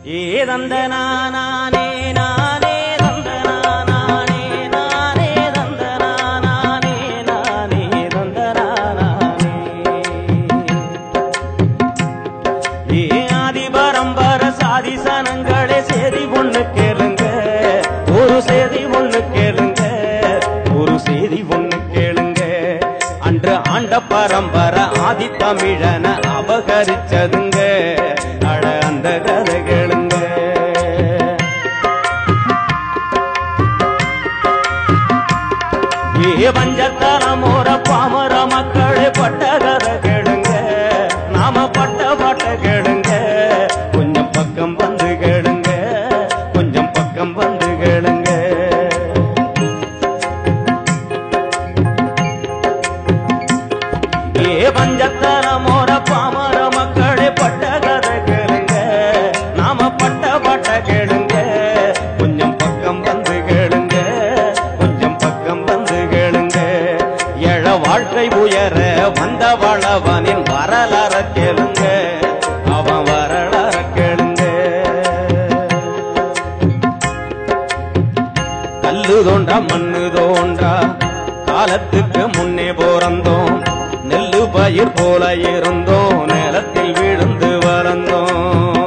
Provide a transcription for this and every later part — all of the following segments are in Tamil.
ஏ தந்த நானே நானே தந்த நானே நானே தந்த நானே நானே தந்த நானே ஏ ஆதி பரம்பர சாதி சனங்களே சேதி ஒண்ணு கேளுங்க ஒரு சேதி ஒண்ணு கேளுங்க ஒரு செய்தி ஒண்ணு கேளுங்க அன்று ஆண்ட பரம்பர ஆதி தமிழன அபகரிச்சதுங்க அட அந்த கதை கேளுங்க ஏ பஞ்சத்தலமோர பாமர மக்களே பட்ட கதை கேளுங்க நாம பட்ட பாட்ட கேளுங்க கொஞ்சம் பக்கம் வந்து கேளுங்க கொஞ்சம் பக்கம் வந்து கேளுங்க ஏ பஞ்சத்தலமோர பாமர மக்களே பட்ட கதை கேளுங்க நாம பட்ட பாட்ட கேளுங்க கொஞ்சம் பக்கம் வந்து கேளுங்க கொஞ்சம் பக்கம் வந்து கேளுங்க எழ வாழ்க்கை உயர வந்த வளவனின் வரலாற கேளுங்க அவன் வரலாற கேளுங்க கல்லு தோன்றா மண்ணு தோன்றா காலத்துக்கு முன்னே போறந்தோம் நெல்லு பயிர் போல இருந்தோம் நிலத்தில் விழுந்து வளர்ந்தோம்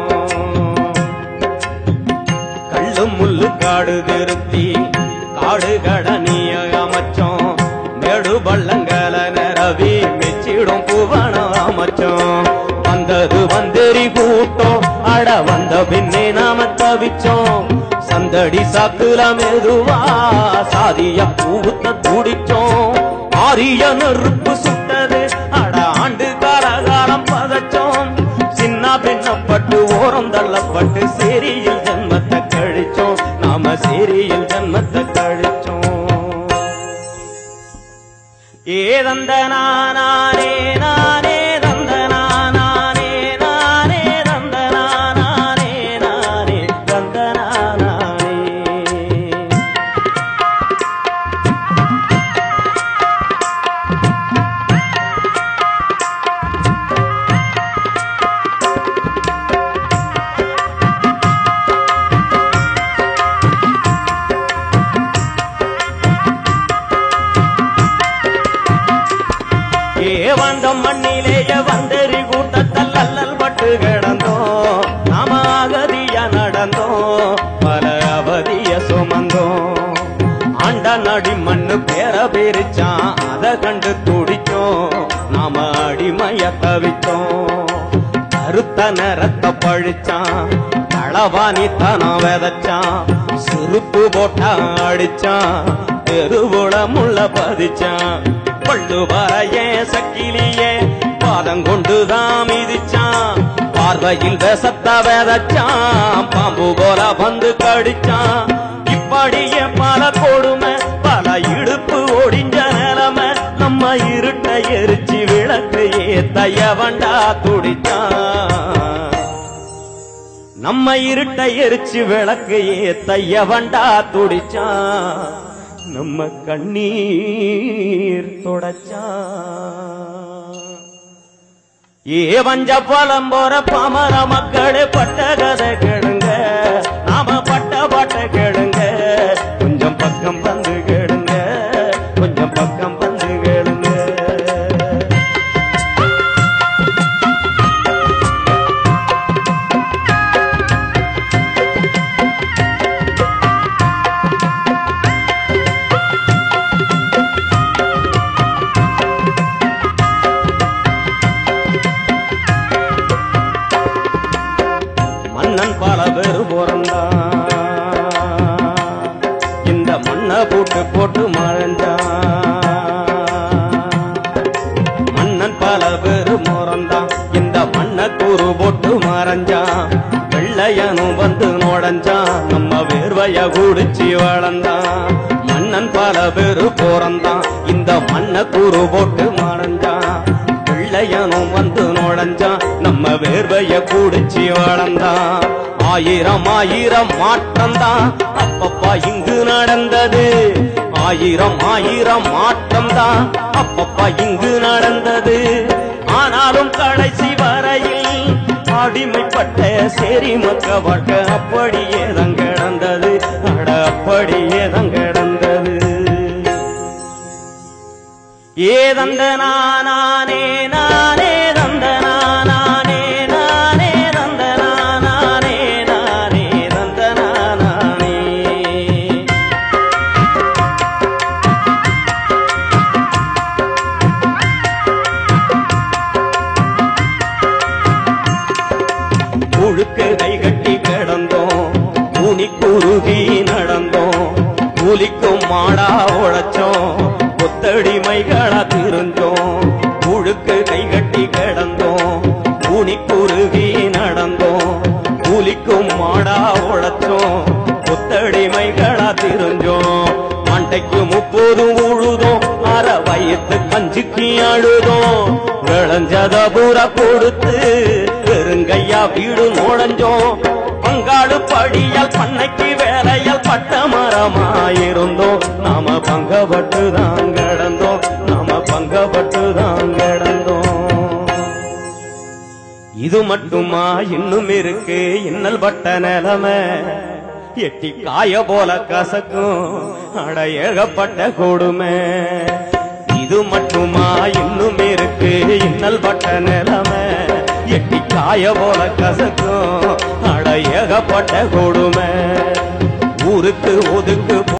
கள்ளு முள்ளு காடு திருத்தி காடு கடனிய அமைச்சோம் மேடு பள்ளங்கல நிரவி மெச்சிடும் புவனம் அமைச்சோம் வந்தது வந்தெறி கூட்டம் அட வந்த பின்னே நாம தவிச்சோம் சந்தடி சாக்குல மெதுவா சாதிய பூத்த துடிச்சோம் ஆரிய நெருப்பு சுட்டது அட ஆண்டு காலகாலம் பதச்சோம் சின்ன பின்னப்பட்டு ஓரம் தள்ளப்பட்டு சேரியில் ஜன்மத்தை கழிச்சோம் நாம சேரியில் ஜன்மத்தை கழிச்சோம் ஏதந்த நானே நானே தந்த நானே நானே தந்த நானே நானே தந்த நானே ஏ வந்த மண்ணிலேயே வந்தெறி கூட்டத்தல் அல்லல் பட்டு கிடந்தோம் நாம அகதிய நடந்தோம் பல அவதிய சுமந்தோம் ஆண்ட நடி மண்ணு பேர பிரிச்சான் அத கண்டு துடிச்சோம் நாம அடிமைய தவித்தோம் கருத்த நிறத்த பழிச்சான் களவாணி தனம் விதைச்சான் சுருப்பு போட்டா அடிச்சான் தெருவுல முள்ள பதிச்சான் பள்ளு வரையே சக்கிலியே பாதம் கொண்டுதான் மிதிச்சான் பார்வையில் விஷத்த விதைச்சான் பாம்பு போல வந்து கடிச்சான் இப்படியே பல கொடுமை பல இடுப்பு ஒடிஞ்ச நிலைமை நம்ம இருட்ட எரிச்சு விளக்கு ஏத்தைய வண்டா துடிச்சான் நம்ம இருட்ட எரிச்சு விளக்கு ஏத்தைய வண்டா துடிச்சான் நம்ம கண்ணீர் தொடச்சான் ஏ வஞ்ச பழம் போற பாமர மக்களே பட்ட கதை கேளுங்க நாம பட்ட பாட்ட கேளுங்க கொஞ்சம் பக்கம் வந்து கேளுங்க கொஞ்சம் பக்கம் வந்து கேளுங்க மன்னன் பல பேர் பிறந்தான் இந்த மண்ணை போட்டு போட்டு மறைஞ்சான் மன்னன் பல பேர் பிறந்தான் இந்த மண்ணை கூறு போட்டு மறைஞ்சான் வெள்ளையனும் வந்து நுழைஞ்சான் நம்ம வேர்வைய குடிச்சு வளர்ந்தான் மன்னன் பல பேர் பிறந்தான் இந்த மண்ணை கூறு போட்டு மறைஞ்சான் பிள்ளையனும் வந்து நுழைஞ்சான் நம்ம வேர்வைய குடிச்சு வளர்ந்தான் ஆயிரம் ஆயிரம் மாற்றம் தான் அப்பப்பா இங்கு நடந்தது ஆயிரம் ஆயிரம் மாற்றம் தான் அப்பப்பா இங்கு நடந்தது ஆனாலும் கடைசி வரையில் அடிமைப்பட்ட சேரி மக்க வாழ்க்கை அப்படியே தான் கிடந்தது அட அப்படியே தான் கிடந்தது ஏதந்த நானே நானே தந்த நானே நானே தந்த நானே நானே தந்த நானே முழுக்கு கைகட்டி கிடந்தோம் முனி குருகி நடந்தோம் புலிக்கும் மாடா உழைச்சோம் கொத்தடிமைகளா திரிஞ்சோம் முழுக்கு கைகட்டி கிடந்தோம் முனி குருகி நடந்தோம் புலிக்கும் மாடா உழைச்சோம் கொத்தடிமைகளா திரிஞ்சோம் மண்டைக்கு முப்போதும் உழுதோம் அற வயிற்று கஞ்சிக்கு அழுதோம் விளைஞ்சத பூரா கொடுத்து பெருங்கையா வீடு நுழைஞ்சோம் பங்காளு படியால் பண்ணைக்கு வேலையால் பட்ட மரமாயிருந்தோம் நாம பங்கப்பட்டு தான் கிடந்தோம் நாம பங்கப்பட்டு தான் கிடந்தோம் இது மட்டுமா இன்னும் இருக்கு இன்னல் பட்ட நிலைமை எட்டி காய போல கசக்கும் அட ஏகப்பட்ட கொடுமை இது மட்டுமா இன்னும் இருக்கு இன்னல் பட்ட நிலைமை எட்டி காய போல கசக்கும் அட ஏகப்பட்ட கொடுமை ஊருக்கு ஒதுக்கு